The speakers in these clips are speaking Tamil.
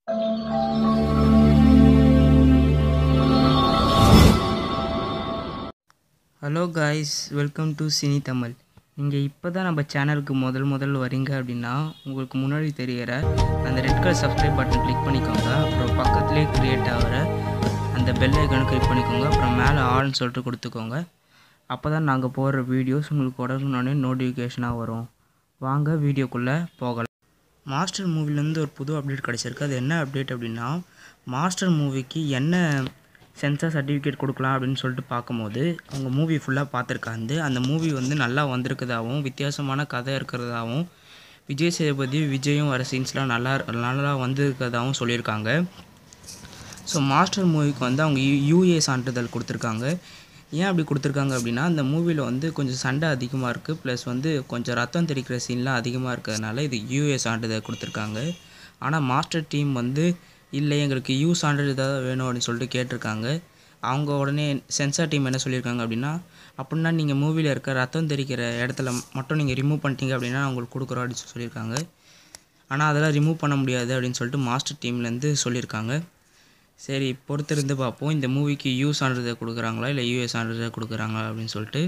Hello guys welcome to cine Tamil நீங்கள் இப்போ தான் நம்ம சேனலுக்கு முதல் முதல் வரீங்க அப்படின்னா உங்களுக்கு முன்னாடி தெரிகிற அந்த red colour subscribe button click பண்ணிக்கோங்க அப்புறம் பக்கத்துலேயே க்ரியேட் ஆகிற அந்த பெல் ஐக்கானை கிளிக் பண்ணிக்கோங்க அப்புறம் மேலே ஆல்னு சொல்லிட்டு கொடுத்துக்கோங்க அப்போ தான் நாங்கள் போடுற வீடியோஸ் உங்களுக்கு உடனே நோட்டிஃபிகேஷனாக வரும் வாங்க வீடியோக்குள்ளே போகலாம் மாஸ்டர் மூவிலேருந்து ஒரு புது அப்டேட் கிடச்சிருக்கு அது என்ன அப்டேட் அப்படின்னா மாஸ்டர் மூவிக்கு என்ன சென்சார் சர்டிஃபிகேட் கொடுக்கலாம் அப்படின்னு சொல்லிட்டு பார்க்கும்போது அவங்க மூவி ஃபுல்லாக பார்த்துருக்காந்து அந்த மூவி வந்து நல்லா வந்திருக்கதாகவும் வித்தியாசமான கதை இருக்கிறதாகவும் விஜய் சேதுபதி விஜயும் வர சீன்ஸ்லாம் நல்லா நல்லா வந்திருக்கிறதாகவும் சொல்லியிருக்காங்க ஸோ மாஸ்டர் மூவிக்கு வந்து அவங்க யூஏ சான்றிதழ் கொடுத்துருக்காங்க ஏன் அப்படி கொடுத்துருக்காங்க அப்படின்னா அந்த மூவியில் வந்து கொஞ்சம் சண்டை அதிகமாக இருக்குது ப்ளஸ் வந்து கொஞ்சம் ரத்தம் தெரிக்கிற சீன்லாம் அதிகமாக இருக்கிறதுனால இது யூஏ சான்றிதழ் கொடுத்துருக்காங்க ஆனால் மாஸ்டர் டீம் வந்து இல்லை எங்களுக்கு யூ சான்றிதழ் தான் வேணும் அப்படின்னு சொல்லிட்டு கேட்டிருக்காங்க அவங்க உடனே சென்சார் டீம் என்ன சொல்லியிருக்காங்க அப்படின்னா அப்படின்னா நீங்கள் மூவியில் இருக்க ரத்தம் தெரிக்கிற இடத்துல மட்டும் நீங்கள் ரிமூவ் பண்ணிட்டீங்க அப்படின்னா நான் உங்களுக்கு கொடுக்குறோம் அப்படின்னு சொல்லி சொல்லியிருக்காங்க ஆனால் அதெல்லாம் ரிமூவ் பண்ண முடியாது அப்படின்னு சொல்லிட்டு மாஸ்டர் டீம்லேருந்து சொல்லியிருக்காங்க சரி பொறுத்திருந்து பார்ப்போம் இந்த மூவிக்கு யூ சான்றிதழ் கொடுக்குறாங்களா இல்லை யூஎஸ் சான்றிதழ் கொடுக்குறாங்களா அப்படின்னு சொல்லிட்டு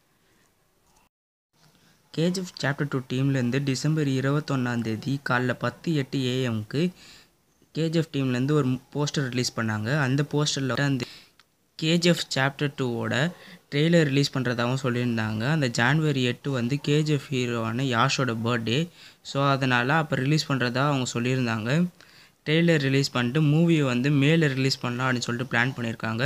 கேஜிஎஃப் சாப்டர் டூ டீம்லேருந்து டிசம்பர் இருபத்தொன்னாந்தேதி காலைல பத்து எட்டு ஏஎம்க்கு கேஜிஎஃப் டீம்லேருந்து ஒரு போஸ்டர் ரிலீஸ் பண்ணாங்க அந்த போஸ்டரில் அந்த கேஜிஎஃப் சாப்டர் டூவோட ட்ரெய்லர் ரிலீஸ் பண்ணுறதாகவும் சொல்லியிருந்தாங்க அந்த ஜான்வரி எட்டு வந்து கேஜிஎஃப் ஹீரோவான யாஷோட பர்த்டே ஸோ அதனால் அப்போ ரிலீஸ் பண்ணுறதா அவங்க சொல்லியிருந்தாங்க ட்ரெய்லர் ரிலீஸ் பண்ணிட்டு மூவியை வந்து மேலே ரிலீஸ் பண்ணலாம் அப்படின்னு சொல்லிட்டு பிளான் பண்ணியிருக்காங்க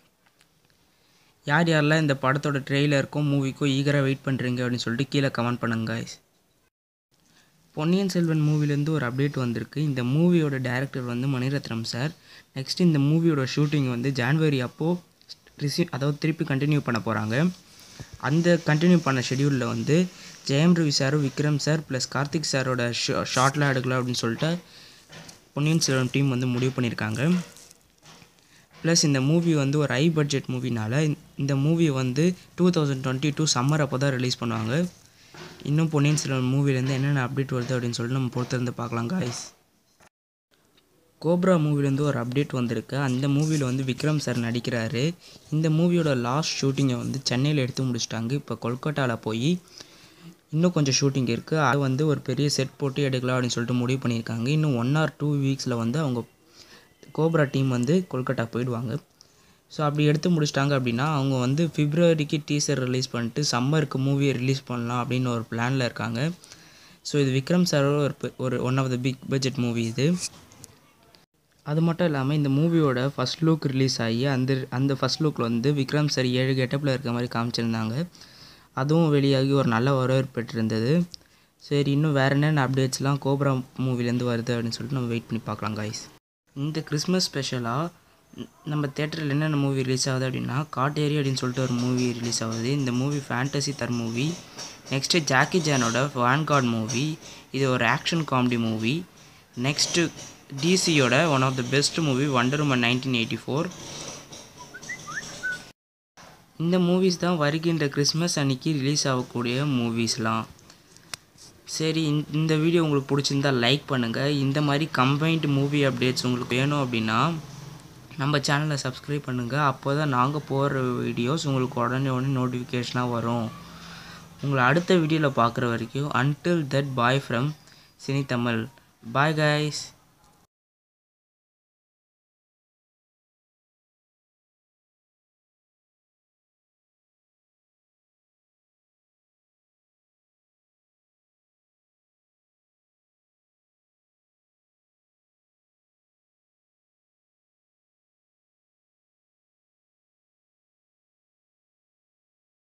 யார் யாரெல்லாம் இந்த படத்தோட ட்ரெய்லருக்கும் மூவிக்கும் ஈகராக வெயிட் பண்ணுறீங்க அப்படின்னு சொல்லிட்டு கீழே கமெண்ட் பண்ணுங்க guys. பொன்னியின் செல்வன் மூவிலேருந்து ஒரு அப்டேட் வந்திருக்கு இந்த மூவியோட டைரக்டர் வந்து மணிரத்னம் சார் நெக்ஸ்ட் இந்த மூவியோட ஷூட்டிங் வந்து ஜான்வரி அப்போது ரிசீவ் அதாவது திருப்பி கண்டினியூ பண்ண போகிறாங்க அந்த கண்டினியூ பண்ண ஷெடியூலில் வந்து ஜெயம் ரவி சாரும் விக்ரம் சார் ப்ளஸ் கார்த்திக் சாரோட ஷா ஷார்ட்லாம் எடுக்கலாம் அப்படின்னு சொல்லிட்டு பொன்னியின் செல்வன் டீம் வந்து முடிவு பண்ணியிருக்காங்க ப்ளஸ் இந்த மூவி வந்து ஒரு ஹை பட்ஜெட் மூவினால இந்த மூவி வந்து two thousand twenty two summer அப்போ தான் ரிலீஸ் பண்ணுவாங்க இன்னும் பொன்னியின் செல்வன் மூவிலேருந்து என்னென்ன அப்டேட் வருது அப்படின்னு சொல்லிட்டு நம்ம பொறுத்திருந்து பார்க்கலாம் காய்ஸ் கோப்ரா மூவிலேருந்து ஒரு அப்டேட் வந்திருக்கு அந்த மூவியில் வந்து விக்ரம் சார் நடிக்கிறாரு இந்த மூவியோட லாஸ்ட் ஷூட்டிங்கை வந்து சென்னையில் எடுத்து முடிச்சிட்டாங்க இப்போ கொல்கட்டாவில் போய் இன்னும் கொஞ்சம் ஷூட்டிங் இருக்குது அது வந்து ஒரு பெரிய செட் போட்டு எடுக்கலாம் அப்படின்னு சொல்லிட்டு முடிவு பண்ணியிருக்காங்க இன்னும் ஒன் ஆர் டூ வீக்ஸில் வந்து அவங்க கோப்ரா டீம் வந்து கொல்கட்டா போயிடுவாங்க ஸோ அப்படி எடுத்து முடிச்சிட்டாங்க அப்படின்னா அவங்க வந்து பிப்ரவரிக்கு டீசர் ரிலீஸ் பண்ணிட்டு சம்மருக்கு மூவியை ரிலீஸ் பண்ணலாம் அப்படின்னு ஒரு பிளானில் இருக்காங்க ஸோ இது விக்ரம் சாரோட ஒரு பெ- ஒரு one of the big budget movie இது அது மட்டும் இல்லாமல் இந்த மூவியோட ஃபஸ்ட் லுக் ரிலீஸ் ஆகி அந்த அந்த ஃபஸ்ட் லுக்கில் வந்து விக்ரம் சார் ஏழு கெட்டப்பில் இருக்க மாதிரி காமிச்சிருந்தாங்க அதுவும் வெளியாகி ஒரு நல்ல வரவேற்பு பெற்றிருந்தது சரி இன்னும் வேறு என்னென்ன அப்டேட்ஸ்லாம் கோப்ரா மூவிலேருந்து வருது அப்படின்னு சொல்லிட்டு நம்ம வெயிட் பண்ணி பார்க்கலாம் காய்ஸ் இந்த கிறிஸ்மஸ் ஸ்பெஷலாக நம்ம தேட்டரில் என்னென்ன மூவி ரிலீஸ் ஆகுது அப்படின்னா காட்டேரி அப்படின்னு சொல்லிட்டு ஒரு மூவி ரிலீஸ் ஆகுது இந்த மூவி ஃபேண்டசி தர் மூவி நெக்ஸ்ட்டு ஜாக்கி ஜானோட வான்கார்ட் மூவி இது ஒரு ஆக்ஷன் காமெடி மூவி நெக்ஸ்ட்டு டிசியோட one of the best movie Wonder Woman nineteen eighty four இந்த மூவிஸ் தான் வருகின்ற கிறிஸ்மஸ் அன்னைக்கு ரிலீஸ் ஆகக்கூடிய மூவிஸ்லாம் சரி இந்த- இந்த வீடியோ உங்களுக்கு பிடிச்சிருந்தா லைக் பண்ணுங்கள் இந்த மாதிரி கம்பைன்டு மூவி அப்டேட்ஸ் உங்களுக்கு வேணும் அப்படின்னா நம்ம சேனலை சப்ஸ்கிரைப் பண்ணுங்கள் அப்போ தான் நாங்கள் போடுற வீடியோஸ் உங்களுக்கு உடனே உடனே நோட்டிஃபிகேஷனாக வரும் உங்களை அடுத்த வீடியோவில் பார்க்குற வரைக்கும் until that bye from cine Tamil bye guys